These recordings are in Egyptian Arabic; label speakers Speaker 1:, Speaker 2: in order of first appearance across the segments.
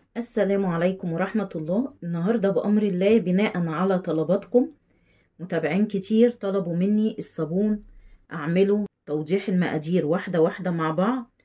Speaker 1: السلام عليكم ورحمة الله النهاردة بأمر الله بناء على طلباتكم متابعين كتير طلبوا مني الصابون أعمله توضيح المقادير واحدة واحدة مع بعض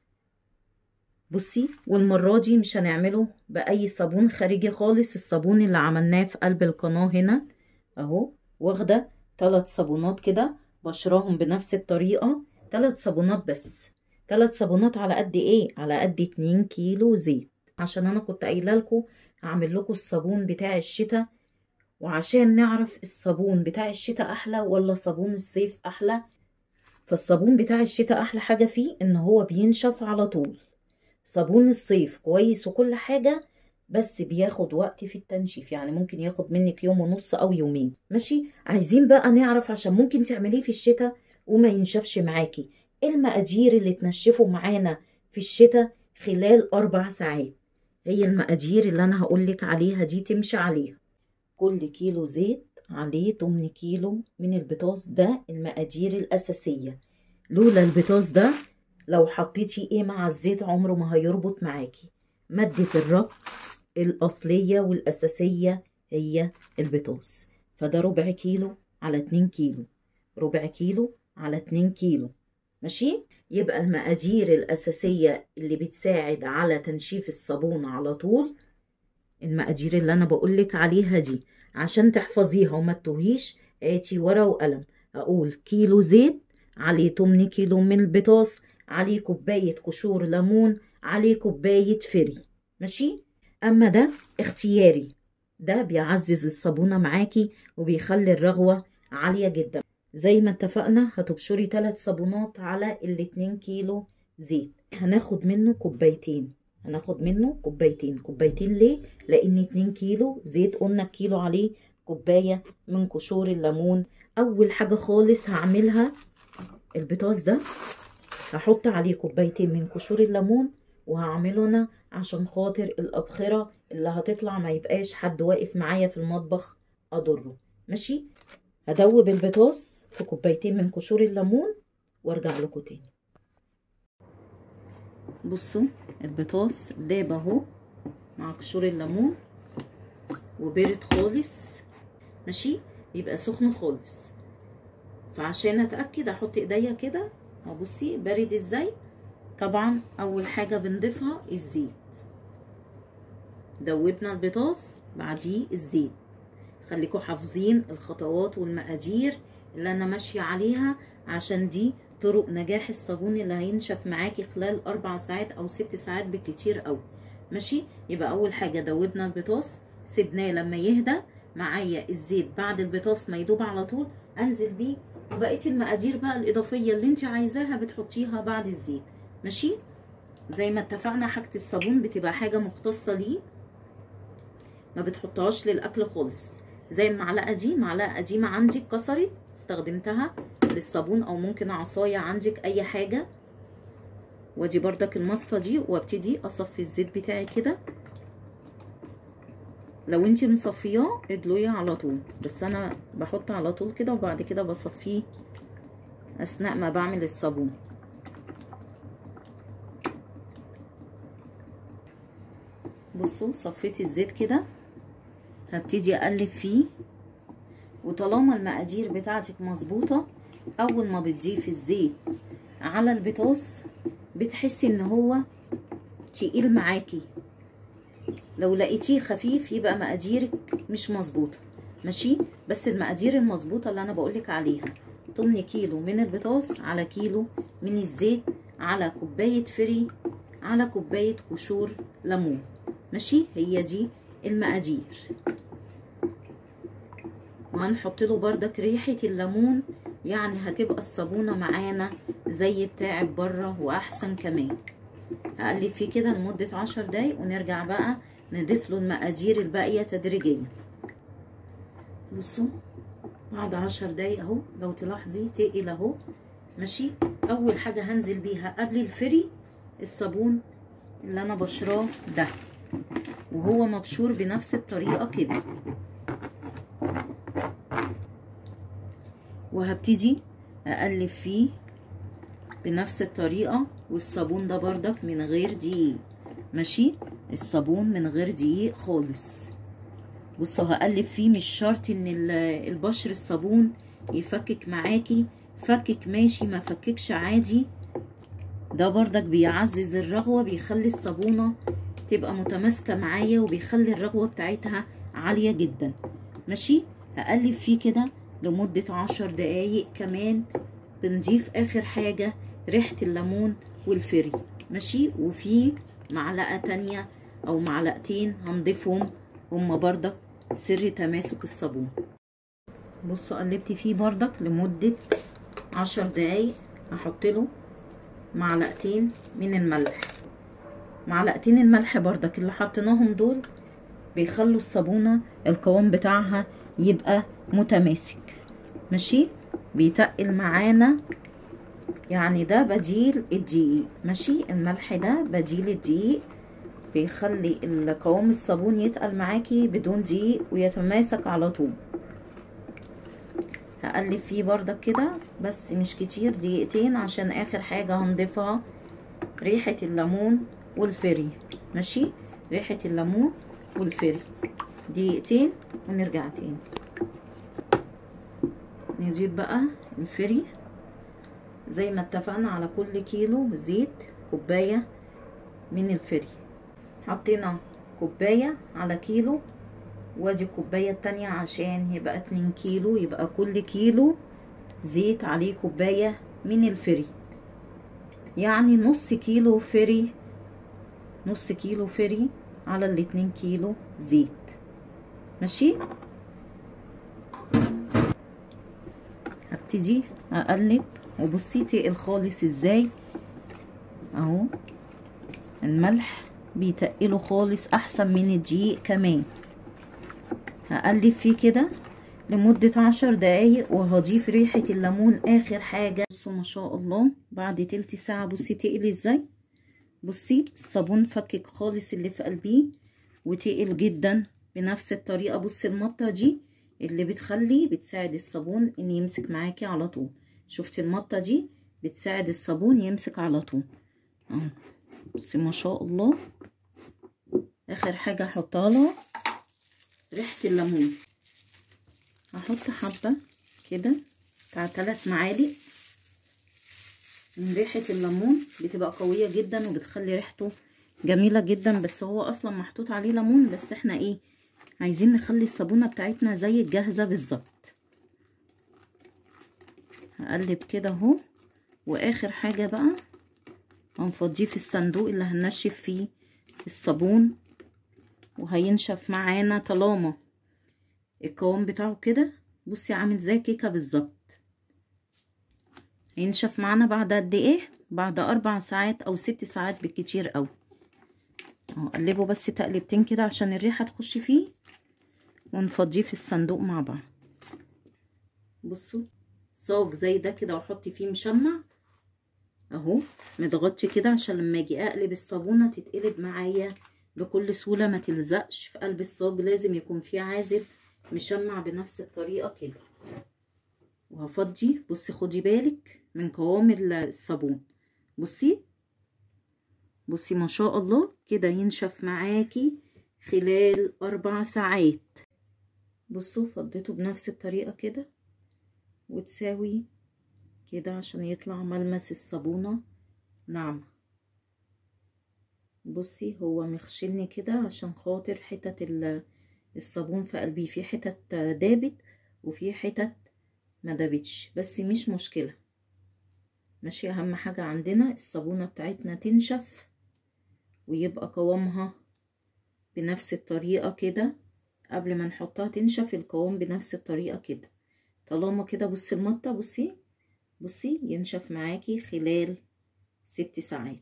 Speaker 1: بصي والمرة دي مش هنعمله بأي صابون خارجي خالص الصابون اللي عملناه في قلب القناة هنا أهو واخدة تلات صابونات كده بشراهم بنفس الطريقة تلات صابونات بس تلات صابونات على قد ايه على قد اتنين كيلو زيت عشان انا كنت قايله لكم اعمل لكم الصابون بتاع الشتاء وعشان نعرف الصابون بتاع الشتاء احلى ولا صابون الصيف احلى فالصابون بتاع الشتاء احلى حاجه فيه ان هو بينشف على طول صابون الصيف كويس وكل حاجه بس بياخد وقت في التنشيف يعني ممكن ياخد منك يوم ونص او يومين ماشي عايزين بقى نعرف عشان ممكن تعمليه في الشتاء وما ينشفش معاكي المقادير اللي تنشفه معانا في الشتاء خلال أربع ساعات هي المقادير اللي أنا هقولك عليها دي تمشي عليها كل كيلو زيت عليه 8 كيلو من البطاس ده المقادير الأساسية لولا البطاس ده لو حطيتي ايه مع الزيت عمره ما هيربط معاكي مادة الربط الأصلية والأساسية هي البطاس فده ربع كيلو على 2 كيلو ربع كيلو على 2 كيلو ماشي يبقى المقادير الأساسية اللي بتساعد على تنشيف الصابون على طول المقادير اللي أنا بقولك عليها دي عشان تحفظيها وما تتوهيش آتي ورقة وقلم أقول كيلو زيت عليه 8 كيلو من البطاس عليه كوباية قشور ليمون عليه كوباية فري ماشي أما ده اختياري ده بيعزز الصابونة معاكي وبيخلي الرغوة عالية جدا زي ما اتفقنا هتبشري 3 صابونات على الاتنين كيلو زيت هناخد منه كوبايتين هناخد منه كوبايتين كوبايتين ليه لان 2 كيلو زيت قلنا الكيلو عليه كوبايه من قشور الليمون اول حاجه خالص هعملها البطاس ده هحط عليه كوبايتين من قشور الليمون وهعمله انا عشان خاطر الابخره اللي هتطلع ما يبقاش حد واقف معايا في المطبخ اضره ماشي هدوب البطاس في كوبايتين من قشور الليمون وارجع لكم تاني بصوا البطاس داب اهو مع قشور الليمون وبارد خالص ماشي يبقى سخن خالص فعشان اتاكد احط ايديا كده بصي بارد ازاي طبعا اول حاجه بنضيفها الزيت دوبنا البطاس بعديه الزيت خليكم حافظين الخطوات والمقادير اللي انا ماشيه عليها عشان دي طرق نجاح الصابون اللي هينشف معاكي خلال اربع ساعات او ست ساعات بالكتير قوي ماشي يبقى اول حاجه دوبنا البطاس سيبناه لما يهدى معايا الزيت بعد البطاس ما يدوب على طول انزل بيه وبقيه المقادير بقى الاضافيه اللي انت عايزاها بتحطيها بعد الزيت ماشي زي ما اتفقنا حاجه الصابون بتبقى حاجه مختصه ليه ما بتحطهاش للاكل خالص زي المعلقه دي معلقه قديمه عندك كسرت استخدمتها للصابون او ممكن عصايه عندك اي حاجه وادي بردك المصفى دي وابتدي اصفي الزيت بتاعي كده لو انت مصفياه ادلويه على طول بس انا بحط على طول كده وبعد كده بصفيه اثناء ما بعمل الصابون بصوا صفيت الزيت كده هبتدي اقلب فيه وطالما المقادير بتاعتك مظبوطه اول ما بتضيفي الزيت على البطاس بتحسي ان هو تقيل معاكي لو لقيتيه خفيف يبقى مقاديرك مش مظبوطه ماشي بس المقادير المظبوطه اللي انا بقولك عليها 8 كيلو من البطاس على كيلو من الزيت على كوبايه فري على كوبايه قشور ليمون ماشي هي دي المقادير وهنحط له بردك ريحة الليمون يعني هتبقى الصابونة معانا زي بتاع بره واحسن كمان هقلب فيه كده لمدة عشر دقايق ونرجع بقى نضيف له المقادير الباقية تدريجيا بصوا بعد عشر دقايق اهو لو تلاحظي تقل اهو ماشي اول حاجة هنزل بيها قبل الفري الصابون اللي انا بشراه ده وهو مبشور بنفس الطريقة كده وهبتدي اقلب فيه بنفس الطريقة والصابون ده بردك من غير دقيق ماشي الصابون من غير دقيق خالص بصوا هقلب فيه مش شرط ان البشر الصابون يفكك معاكي فكك ماشي ما فككش عادي ده بردك بيعزز الرغوة بيخلي الصابونة تبقى متماسكة معايا وبيخلي الرغوة بتاعتها عالية جدا ماشي هقلب فيه كده لمدة عشر دقايق كمان بنضيف اخر حاجة ريحة الليمون والفري ماشي وفي معلقة تانية او معلقتين هنضيفهم هما بردك سر تماسك الصابون بصوا قلبت فيه بردك لمدة عشر دقايق هحط له معلقتين من الملح معلقتين الملح بردك اللي حطيناهم دول بيخلوا الصابونة القوام بتاعها يبقى متماسك ماشي بيتقل معانا يعني ده بديل الدقيق ماشي الملح ده بديل الدقيق بيخلي القوام الصابون يتقل معاكي بدون دقيق ويتماسك على طول هقلب فيه بردك كده بس مش كتير دقيقتين عشان اخر حاجة هنضيفها ريحة الليمون والفري ماشي ريحة الليمون والفري دقيقتين ونرجع تاني نضيف بقى الفري زي ما اتفقنا على كل كيلو زيت كوباية من الفري حطينا كوباية على كيلو وادي الكوباية التانية عشان يبقى اتنين كيلو يبقى كل كيلو زيت عليه كوباية من الفري يعني نص كيلو فري نص كيلو فري على الاتنين كيلو زيت ماشي هبتدي اقلب وبصي تقل خالص ازاي اهو الملح بيتقله خالص احسن من الدقيق كمان هقلب فيه كده لمدة عشر دقايق وهضيف ريحة الليمون اخر حاجة بصوا ما شاء الله بعد تلت ساعة بصي تقل ازاي بصي الصابون فكك خالص اللي في قلبيه وتقل جدا بنفس الطريقة بصي المطة دي اللي بتخلي بتساعد الصابون ان يمسك معاكي على طول شفتي المطة دي بتساعد الصابون يمسك على طول اهو بصي ما شاء الله اخر حاجة احطها لها ريحة الليمون هحط حبة كده بتاع تلات معالق من ريحة الليمون بتبقى قوية جدا وبتخلي ريحته جميلة جدا بس هو اصلا محطوط عليه ليمون بس احنا ايه عايزين نخلي الصابونة بتاعتنا زي الجاهزة بالظبط هقلب كده اهو واخر حاجة بقى هنفضيه في الصندوق اللي هننشف فيه الصابون وهينشف معانا طالما القوام بتاعه كده بصي عامل زي كيكة بالظبط هينشف معانا بعد قد ايه بعد اربع ساعات او ست ساعات بالكتير قوي اهو قلبه بس تقلبتين كده عشان الريحة تخش فيه ونفضيه في الصندوق مع بعض بصوا صاج زي ده كده واحط فيه مشمع اهو متغطي كده عشان لما اجي اقلب الصابونه تتقلب معايا بكل سهوله ما تلزقش في قلب الصاج لازم يكون فيه عازل مشمع بنفس الطريقه كده وهفضي بصي خدي بالك من قوام الصابون بصي بصي ما شاء الله كده ينشف معاكي خلال اربع ساعات بصوا فضيته بنفس الطريقه كده وتساوي كده عشان يطلع ملمس الصابونة ناعمة بصي هو مخشلني كده عشان خاطر حتت الصابون في قلبي في حتت دابت وفي حتت ما دابتش بس مش مشكلة ماشي اهم حاجة عندنا الصابونة بتاعتنا تنشف ويبقى قوامها بنفس الطريقة كده قبل ما نحطها تنشف القوام بنفس الطريقة كده طالما كده بصي المطة بصي بصي ينشف معاكي خلال ست ساعات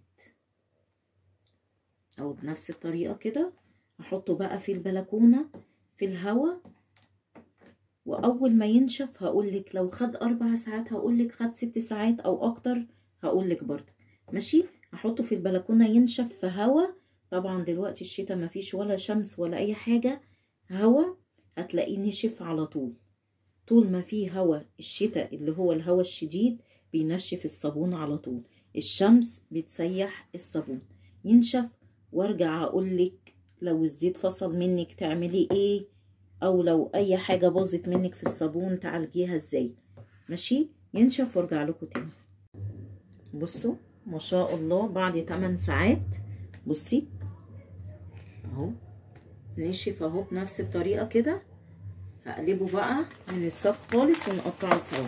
Speaker 1: او بنفس الطريقة كده احطه بقى في البلكونة في الهوا واول ما ينشف هقولك لو خد اربع ساعات هقولك خد ست ساعات او اكتر هقولك برضه ماشي احطه في البلكونة ينشف في هوا طبعا دلوقتي الشتاء مفيش ولا شمس ولا اي حاجة هوا هتلاقيه نشف على طول طول ما في هوا الشتاء اللي هو الهوا الشديد بينشف الصابون على طول الشمس بتسيح الصابون ينشف وارجع اقولك لو الزيت فصل منك تعملي ايه او لو اي حاجة باظت منك في الصابون تعالجيها ازاي ماشي ينشف وارجع لكم تاني بصوا ما شاء الله بعد 8 ساعات بصي اهو نشف اهو بنفس الطريقة كده هقلبه بقى من الصاج خالص ونقطعه سوا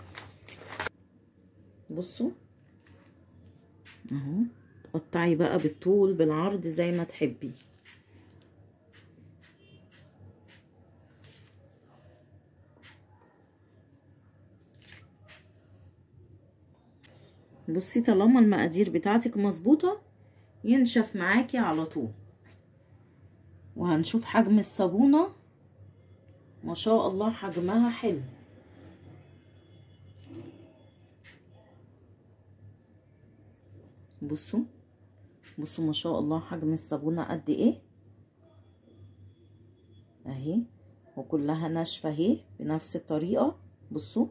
Speaker 1: بصوا اهو تقطعي بقى بالطول بالعرض زي ما تحبي بصي طالما المقادير بتاعتك مظبوطه ينشف معاكي على طول وهنشوف حجم الصابونه ما شاء الله حجمها حلو بصوا بصوا ما شاء الله حجم الصابونه قد ايه اهي وكلها ناشفه اهي بنفس الطريقه بصوا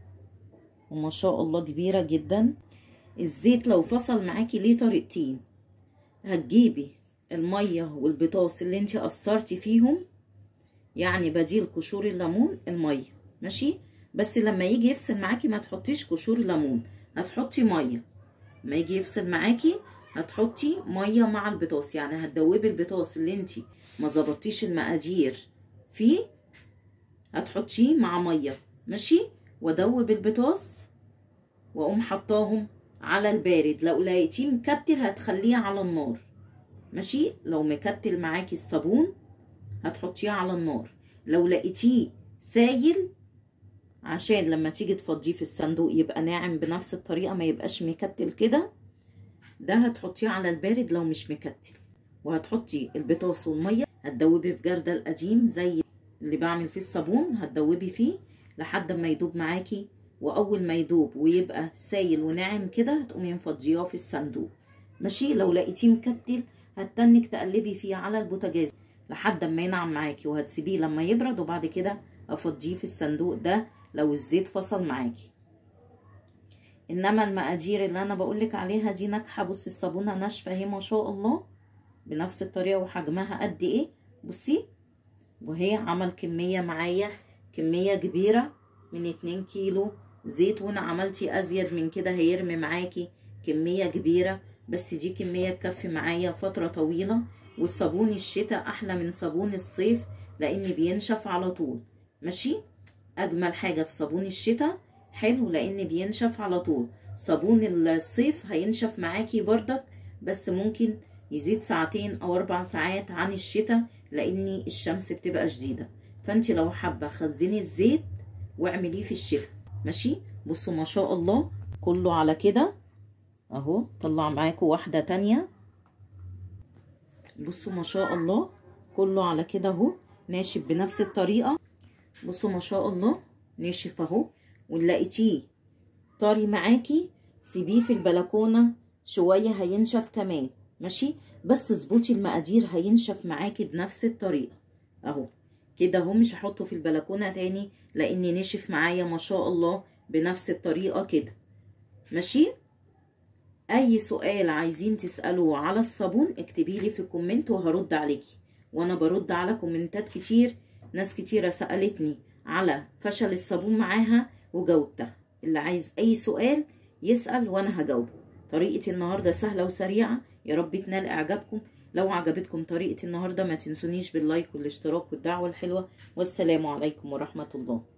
Speaker 1: وما شاء الله كبيره جدا الزيت لو فصل معاكي ليه طريقتين هتجيبي الميه والبطاس اللي انت قصرتي فيهم يعني بديل قشور الليمون الميه ماشي بس لما يجي يفصل معاكي ما تحطيش قشور ليمون هتحطي ميه لما يجي يفصل معاكي هتحطي ميه مع البطاس يعني هتدوبي البطاس اللي انت ما ظبطتيش المقادير فيه هتحطيه مع ميه ماشي وادوب البطاس واقوم حطاهم على البارد لو لقيتيه مكتل هتخليه على النار ماشي لو مكتل معاكي الصابون هتحطيه على النار لو لقيتيه سايل عشان لما تيجي تفضيه في الصندوق يبقى ناعم بنفس الطريقه ما يبقاش مكتل كده ده هتحطيه على البارد لو مش مكتل وهتحطي البطاس والميه هتدوبي في جردل قديم زي اللي بعمل فيه الصابون هتدوبي فيه لحد ما يدوب معاكي واول ما يدوب ويبقى سايل وناعم كده هتقومي مفضياه في الصندوق ماشي لو لقيتيه مكتل هتنك تقلبي فيه على البوتاجاز لحد ما ينعم معاكي وهتسيبيه لما يبرد وبعد كده افضيه في الصندوق ده لو الزيت فصل معاكي انما المقادير اللي انا بقولك عليها دي ناجحه بصي الصابونه ناشفه اهي ما شاء الله بنفس الطريقه وحجمها قد ايه بصي وهي عمل كميه معايا كميه كبيره من 2 كيلو زيت وانا عملتي ازيد من كده هيرمي معاكي كميه كبيره بس دي كميه تكفي معايا فتره طويله والصابون الشتاء احلى من صابون الصيف لان بينشف على طول ماشي اجمل حاجه في صابون الشتاء حلو لان بينشف على طول صابون الصيف هينشف معاكي بردك بس ممكن يزيد ساعتين او اربع ساعات عن الشتاء لان الشمس بتبقى شديده فانت لو حابه خزني الزيت واعمليه في الشتاء ماشي بصوا ما شاء الله كله على كده اهو طلع معاكم واحده تانية بصوا ما شاء الله كله على كده اهو ناشف بنفس الطريقه بصوا ما شاء الله ناشف اهو ولقيتيه طري معاكي سيبيه في البلكونه شويه هينشف كمان ماشي بس اظبطي المقادير هينشف معاكي بنفس الطريقه اهو كده اهو مش هحطه في البلكونه تاني لاني نشف معايا ما شاء الله بنفس الطريقه كده ماشي اي سؤال عايزين تسالوه على الصابون اكتبي لي في الكومنت وهرد عليكي وانا برد على كومنتات كتير ناس كتيره سالتني على فشل الصابون معاها وجاوبتها اللي عايز اي سؤال يسال وانا هجاوبه طريقه النهارده سهله وسريعه يا رب تنال اعجابكم لو عجبتكم طريقه النهارده ما تنسونيش باللايك والاشتراك والدعوه الحلوه والسلام عليكم ورحمه الله